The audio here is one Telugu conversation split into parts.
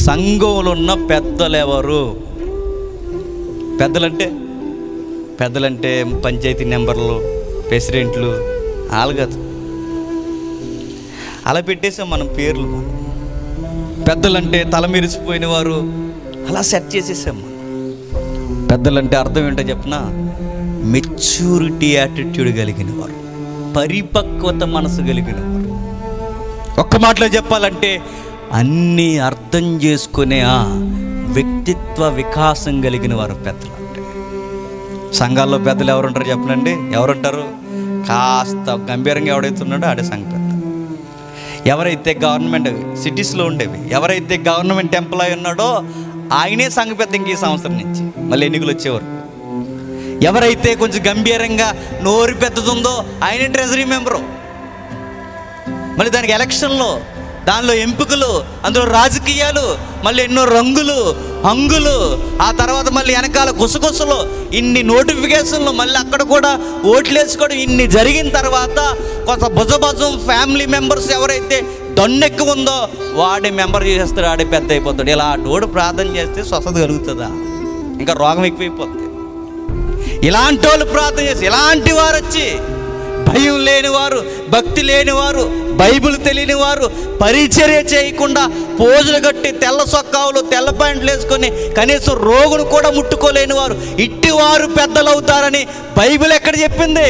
సంఘంలో ఉన్న పెద్దలు ఎవరు పెద్దలంటే పెద్దలంటే పంచాయతీ నెంబర్లు ప్రెసిడెంట్లు వాళ్ళు కాదు అలా పెట్టేసాం మనం పేర్లు పెద్దలంటే తల మెరిసిపోయిన వారు అలా సెట్ చేసేసాం మనం పెద్దలంటే అర్థం ఏంటో చెప్పిన మెచ్యూరిటీ యాటిట్యూడ్ కలిగిన వారు పరిపక్వత మనసు కలిగిన వారు ఒక్క మాటలో చెప్పాలంటే అన్నీ అర్థం చేసుకునే ఆ వ్యక్తిత్వ వికాసం కలిగిన వారు పెద్దలు అంటే సంఘాల్లో పెద్దలు ఎవరుంటారు చెప్పనండి ఎవరుంటారు కాస్త గంభీరంగా ఎవడైతే ఉన్నాడో ఆడే సంఘ పెద్ద ఎవరైతే గవర్నమెంట్ సిటీస్లో ఉండేవి ఎవరైతే గవర్నమెంట్ ఎంప్లాయీ ఉన్నాడో ఆయనే సంఘ పెద్ద ఇంక ఈ సంవత్సరం నుంచి మళ్ళీ ఎన్నికలు వచ్చేవారు ఎవరైతే కొంచెం గంభీరంగా నోరు పెద్దదుందో ఆయనే ట్రెజరీ మెంబరు మళ్ళీ దానికి ఎలక్షన్లో దానిలో ఎంపికలు అందులో రాజకీయాలు మళ్ళీ ఎన్నో రంగులు హంగులు ఆ తర్వాత మళ్ళీ వెనకాల గుసగుసలు ఇన్ని నోటిఫికేషన్లు మళ్ళీ అక్కడ కూడా ఓట్లు వేసుకోవడం ఇన్ని జరిగిన తర్వాత కొంత భుజభుజం ఫ్యామిలీ మెంబర్స్ ఎవరైతే దొన్నెక్కు ఉందో వాడి మెంబర్ చేసేస్తాడు ఆడే పెద్ద అయిపోతాడు ఇలా డోడు ప్రార్థన చేస్తే స్వస్థత కలుగుతుందా ఇంకా రోగం ఎక్కువైపోతుంది ఇలాంటి వాళ్ళు ప్రార్థన చేసి ఇలాంటి వారు వచ్చి భయం లేనివారు భక్తి లేనివారు బైబిల్ తెలియని వారు పరిచర్య చేయకుండా పోజులు కట్టి తెల్ల సొక్కావులు తెల్ల ప్యాంట్లు వేసుకొని కనీసం రోగును కూడా ముట్టుకోలేని వారు ఇట్టివారు పెద్దలు అవుతారని బైబిల్ ఎక్కడ చెప్పింది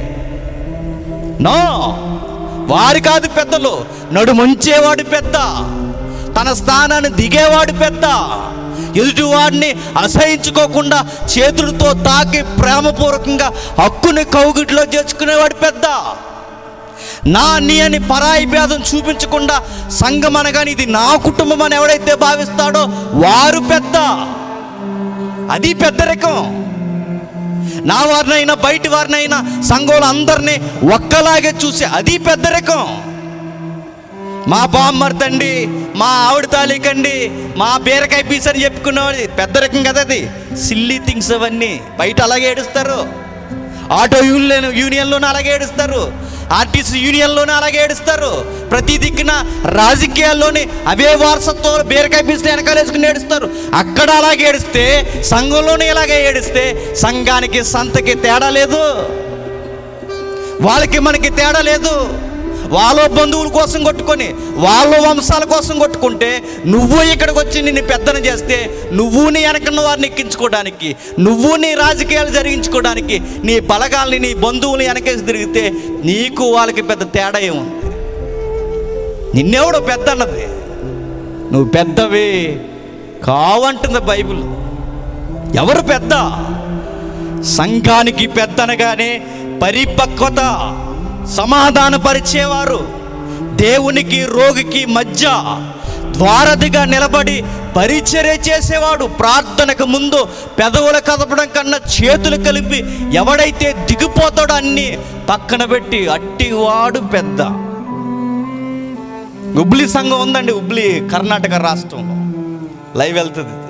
నో వారి కాదు పెద్దలు నడుముంచేవాడు పెద్ద తన స్థానాన్ని దిగేవాడు పెద్ద ఎదుటివాడిని అసహించుకోకుండా చేతులతో తాకి ప్రేమపూర్వకంగా హక్కుని కౌగిట్లో చేర్చుకునేవాడు పెద్ద నా నీ అని పరాయి భేదం చూపించకుండా సంఘం అనగానే ఇది నా కుటుంబం అని ఎవడైతే భావిస్తాడో వారు పెద్ద అది పెద్దరికం నా వారినైనా బయటి వారినైనా సంఘంలో అందరినీ ఒక్కలాగే చూసి అది పెద్దరికం మా బామ్మర్దండి మా ఆవిడ తాలికండి మా బీరకాయ పీస్ అని చెప్పుకునేవాడి పెద్దరికం కదా అది సిల్లీ థింగ్స్ అవన్నీ బయట అలాగే ఏడుస్తారు ఆటో యూనియన్ యూనియన్లోనే అలాగే ఏడుస్తారు ఆర్టీసీ యూనియన్లోనే అలాగే ఏడుస్తారు ప్రతి దిక్కున రాజకీయాల్లోనే అవే వారసత్వం బీరకాయ పీసులు వెనకాల వేసుకుని ఏడుస్తారు అక్కడ అలాగే ఏడిస్తే సంఘంలోనే ఇలాగే ఏడిస్తే సంఘానికి సంతకి తేడా లేదు వాళ్ళకి మనకి తేడా లేదు వాళ్ళ బంధువుల కోసం కొట్టుకొని వాళ్ళ వంశాల కోసం కొట్టుకుంటే నువ్వు ఇక్కడికి వచ్చి నిన్ను పెద్దన చేస్తే నువ్వు నీ వెనకన్న వారిని ఎక్కించుకోవడానికి నువ్వు నీ రాజకీయాలు జరిగించుకోవడానికి నీ బలగాల్ని నీ బంధువులు వెనకేసి తిరిగితే నీకు వాళ్ళకి పెద్ద తేడా ఏముంది నిన్నెవడో పెద్ద అన్నది నువ్వు పెద్దవి కావంటుంది బైబిల్ ఎవరు పెద్ద సంఘానికి పెద్దనగానే పరిపక్వత సమాధానపరిచేవారు దేవునికి రోగికి మధ్య ద్వారధిగా నిలబడి పరిచర్య చేసేవాడు ప్రార్థనకు ముందు పెదవులు కదపడం కన్నా చేతులు కలిపి ఎవడైతే దిగిపోతాడో అన్ని పక్కన పెట్టి అట్టివాడు పెద్ద హుబ్లీ సంఘం ఉందండి హుబ్లీ కర్ణాటక రాష్ట్రంలో లైవ్ వెళ్తుంది ఇది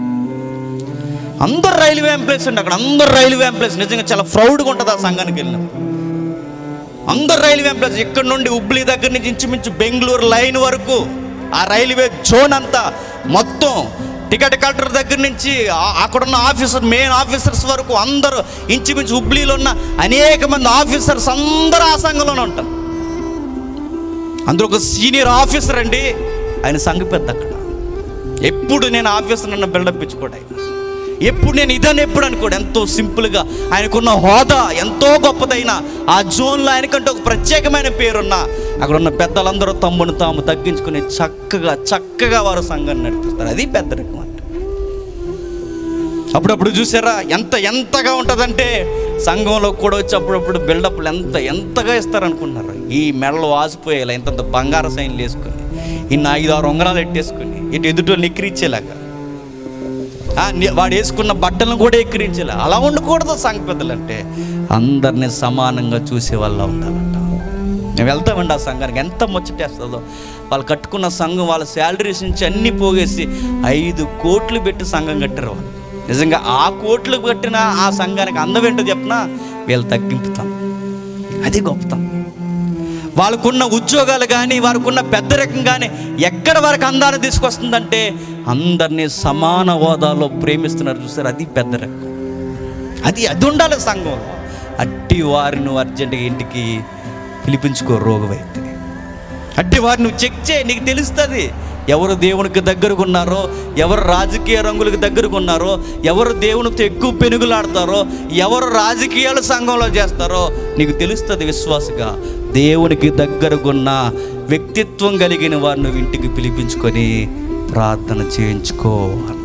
అందరు రైల్వే ఎంప్లాయీస్ అండి అక్కడ అందరు రైల్వే ఎంప్లాయీస్ నిజంగా చాలా ప్రౌడ్గా ఉంటుంది ఆ సంఘానికి వెళ్ళినప్పుడు అందరు రైల్వే ఎంప్లాయీస్ ఇక్కడ నుండి హుబ్లీ దగ్గర నుంచి ఇంచుమించు బెంగళూరు లైన్ వరకు ఆ రైల్వే జోన్ అంతా మొత్తం టికెట్ కలెక్టర్ దగ్గర నుంచి ఆ- అక్కడున్న ఆఫీసర్ మెయిన్ ఆఫీసర్స్ వరకు అందరూ ఇంచుమించు హుబ్లీలో ఉన్న అనేక మంది ఆఫీసర్స్ అందరూ ఆ సంఘంలోనే ఉంటారు అందులో ఒక సీనియర్ ఆఫీసర్ అండి ఆయన సంఘ పెద్ద అక్కడ ఎప్పుడు నేను ఆఫీసర్ నన్ను బిల్డప్ ఇచ్చుకోడు ఆయన ఎప్పుడు నేను ఇదని ఎప్పుడు అనుకోడు ఎంతో సింపుల్గా ఆయనకున్న హోదా ఎంతో గొప్పదైన ఆ జోన్లో ఆయనకంటే ఒక ప్రత్యేకమైన పేరున్న అక్కడ ఉన్న పెద్దలందరూ తమ్మును తాము తగ్గించుకుని చక్కగా చక్కగా వారు సంఘాన్ని నడిపిస్తారు అది పెద్దరికం అంటే అప్పుడప్పుడు చూసారా ఎంత ఎంతగా ఉంటుందంటే సంఘంలో కూడా వచ్చి అప్పుడప్పుడు బిల్డప్లు ఎంత ఎంతగా ఇస్తారనుకున్నారు ఈ మెడలు వాసిపోయేలా ఇంతంత బంగారు సైన్లు వేసుకొని ఇన్ని ఐదు ఆరు ఉంగరాలు ఎట్టేసుకొని ఇటు ఎదుటో ఎక్కిరించేలాగా ఆ, ని- వాడు వేసుకున్న బట్టలను కూడా ఎక్కిరించేలా అలా ఉండకూడదు సంఘ పెద్దలు అంటే అందరినీ సమానంగా చూసే వాళ్ళ ఉండాలంట మేము వెళ్తామండి ఆ సంఘానికి ఎంత ముచ్చటేస్తుందో వాళ్ళు కట్టుకున్న సంఘం వాళ్ళ శాలరీస్ నుంచి అన్నీ పోగేసి ఐదు కోట్లు పెట్టి సంఘం కట్టారు వాళ్ళు నిజంగా ఆ కోట్లు కట్టిన ఆ సంఘానికి అందం ఏంటో చెప్పినా వీళ్ళు తగ్గింపుతాం అది గొప్పతనం వాళ్ళకున్న ఉద్యోగాలు కానీ వారికున్న పెద్దరికం కానీ ఎక్కడ వారికి అందాన్ని తీసుకొస్తుందంటే అందరినీ సమాన హోదాలో ప్రేమిస్తున్నారు చూస్తారు అది పెద్దరికం అది అది ఉండాలి సంఘంలో అట్టి వారిని నువ్వు అర్జెంటుగా ఇంటికి పిలిపించుకో రోగమైతే అట్టి వారిని నువ్వు చెక్ చేయి నీకు తెలుస్తుంది ఎవరు దేవునికి దగ్గరకు ఉన్నారో ఎవరు రాజకీయ రంగులకు దగ్గరకు ఉన్నారో ఎవరు దేవునితో ఎక్కువ పెనుగులాడతారో ఎవరు రాజకీయాలు సంఘంలో చేస్తారో నీకు తెలుస్తుంది విశ్వాసగా దేవునికి దగ్గరకున్న వ్యక్తిత్వం కలిగిన వారిని నువ్వు ఇంటికి పిలిపించుకొని ప్రార్థన చేయించుకో